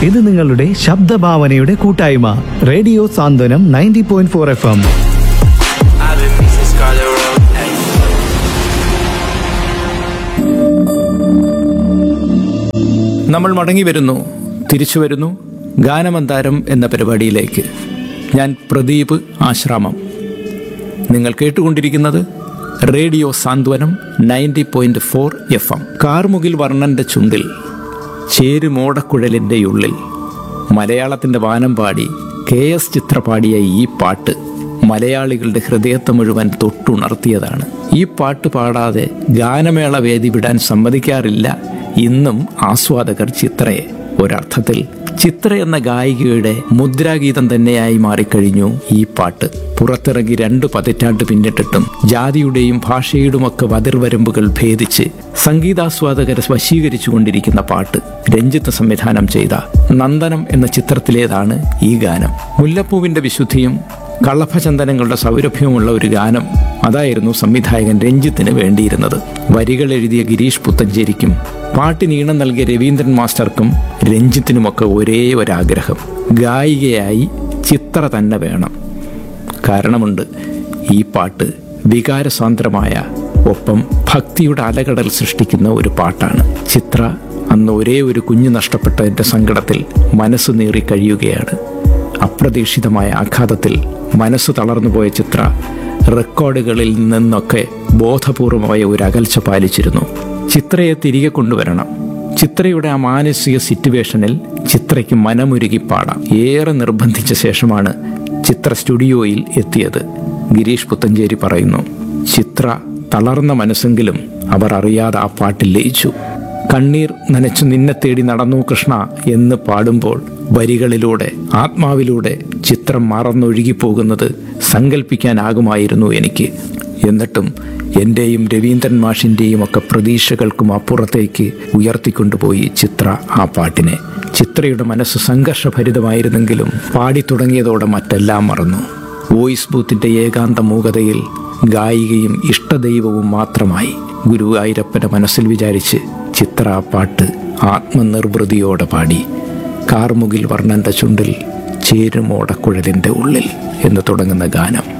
ഇത് നിങ്ങളുടെ ശബ്ദഭാവനയുടെ കൂട്ടായ്മ radio Santhwanam ninety point four F M I've been missing Scarlet Road. Ay. നമ്മൾ മടങ്ങി വരുന്നു തിരിച്ചു വരുന്നു ഗാനമന്താരം എന്ന പരിപാടിയിലേക്ക് ഞാൻ പ്രദീപ് ആശ്രാമം നിങ്ങൾ കേട്ടുകൊണ്ടിരിക്കുന്നത് radio Santhwanam ninety point four F M കാർമുകിൽ വർണ്ണന്റെ ചുണ്ടിൽ ചേരുമോടക്കുഴലിൻ്റെ ഉള്ളിൽ മലയാളത്തിൻ്റെ വാനം പാടി കെ എസ് ചിത്ര പാടിയ ഈ പാട്ട് മലയാളികളുടെ ഹൃദയത്തെ മുഴുവൻ തൊട്ടുണർത്തിയതാണ് ഈ പാട്ട് പാടാതെ ഗാനമേള വേദി വിടാൻ സമ്മതിക്കാറില്ല ഇന്നും ആസ്വാദകർ ചിത്രയെ ഒരർത്ഥത്തിൽ ചിത്ര എന്ന ഗായികയുടെ മുദ്രാഗീതം തന്നെയായി മാറിക്കഴിഞ്ഞു ഈ പാട്ട് പുറത്തിറങ്ങി രണ്ട് പതിറ്റാണ്ട് പിന്നിട്ടിട്ടും ജാതിയുടെയും ഭാഷയുടെയുമൊക്കെ വതിർവരമ്പുകൾ ഭേദിച്ച് സംഗീതാസ്വാദകരെ വശീകരിച്ചുകൊണ്ടിരിക്കുന്ന പാട്ട് രഞ്ജിത്ത് സംവിധാനം ചെയ്ത നന്ദനം എന്ന ചിത്രത്തിലേതാണ് ഈ ഗാനം മുല്ലപ്പൂവിന്റെ വിശുദ്ധിയും കളഭചന്ദനങ്ങളുടെ സൗരഭ്യമുള്ള ഒരു ഗാനം അതായിരുന്നു സംവിധായകൻ രഞ്ജിത്തിന് വേണ്ടിയിരുന്നത് വരികൾ എഴുതിയ ഗിരീഷ് പുത്തഞ്ചേരിക്കും പാട്ടിന് ഈണം നൽകിയ രവീന്ദ്രൻ മാസ്റ്റർക്കും രഞ്ജിത്തിനുമൊക്കെ ഒരേ ഒരാഗ്രഹം ഗായികയായി ചിത്ര തന്നെ വേണം കാരണമുണ്ട് ഈ പാട്ട് വികാരസാന്ദ്രമായ ഒപ്പം ഭക്തിയുടെ അലകടൽ സൃഷ്ടിക്കുന്ന ഒരു പാട്ടാണ് ചിത്ര അന്ന് ഒരേ ഒരു കുഞ്ഞു നഷ്ടപ്പെട്ടതിൻ്റെ സങ്കടത്തിൽ മനസ്സ് നീറി കഴിയുകയാണ് അപ്രതീക്ഷിതമായ ആഘാതത്തിൽ മനസ്സ് തളർന്നുപോയ ചിത്ര റെക്കോർഡുകളിൽ നിന്നൊക്കെ ബോധപൂർവമായ ഒരു അകൽച്ച പാലിച്ചിരുന്നു ചിത്രയെ തിരികെ കൊണ്ടുവരണം ചിത്രയുടെ ആ മാനസിക സിറ്റുവേഷനിൽ ചിത്രയ്ക്ക് മനമുരുകി പാടാം ഏറെ നിർബന്ധിച്ച ശേഷമാണ് ചിത്ര സ്റ്റുഡിയോയിൽ എത്തിയത് ഗിരീഷ് പുത്തഞ്ചേരി പറയുന്നു ചിത്ര തളർന്ന മനസ്സെങ്കിലും അവർ അറിയാതെ ആ പാട്ടിൽ ലയിച്ചു കണ്ണീർ നനച്ചു നിന്നെ തേടി നടന്നു കൃഷ്ണ എന്ന് പാടുമ്പോൾ വരികളിലൂടെ ആത്മാവിലൂടെ ചിത്രം മറന്നൊഴുകിപ്പോകുന്നത് സങ്കല്പിക്കാനാകുമായിരുന്നു എനിക്ക് എന്നിട്ടും എൻ്റെയും രവീന്ദ്രൻ മാഷിൻ്റെയും ഒക്കെ പ്രതീക്ഷകൾക്കും അപ്പുറത്തേക്ക് ഉയർത്തിക്കൊണ്ടുപോയി ചിത്ര ആ പാട്ടിനെ ചിത്രയുടെ മനസ്സ് സംഘർഷഭരിതമായിരുന്നെങ്കിലും പാടി തുടങ്ങിയതോടെ മറ്റെല്ലാം മറന്നു വോയിസ് ബൂത്തിൻ്റെ ഏകാന്ത മൂകതയിൽ ഗായികയും ഇഷ്ടദൈവവും മാത്രമായി ഗുരുവായൂരപ്പനെ മനസ്സിൽ വിചാരിച്ച് ചിത്ര ആ പാട്ട് ആത്മനിർവൃതിയോടെ പാടി കാർമുകിൽ വർണ്ണന്റെ ചുണ്ടിൽ ചേരുമോടക്കുഴലിൻ്റെ ഉള്ളിൽ എന്ന് തുടങ്ങുന്ന ഗാനം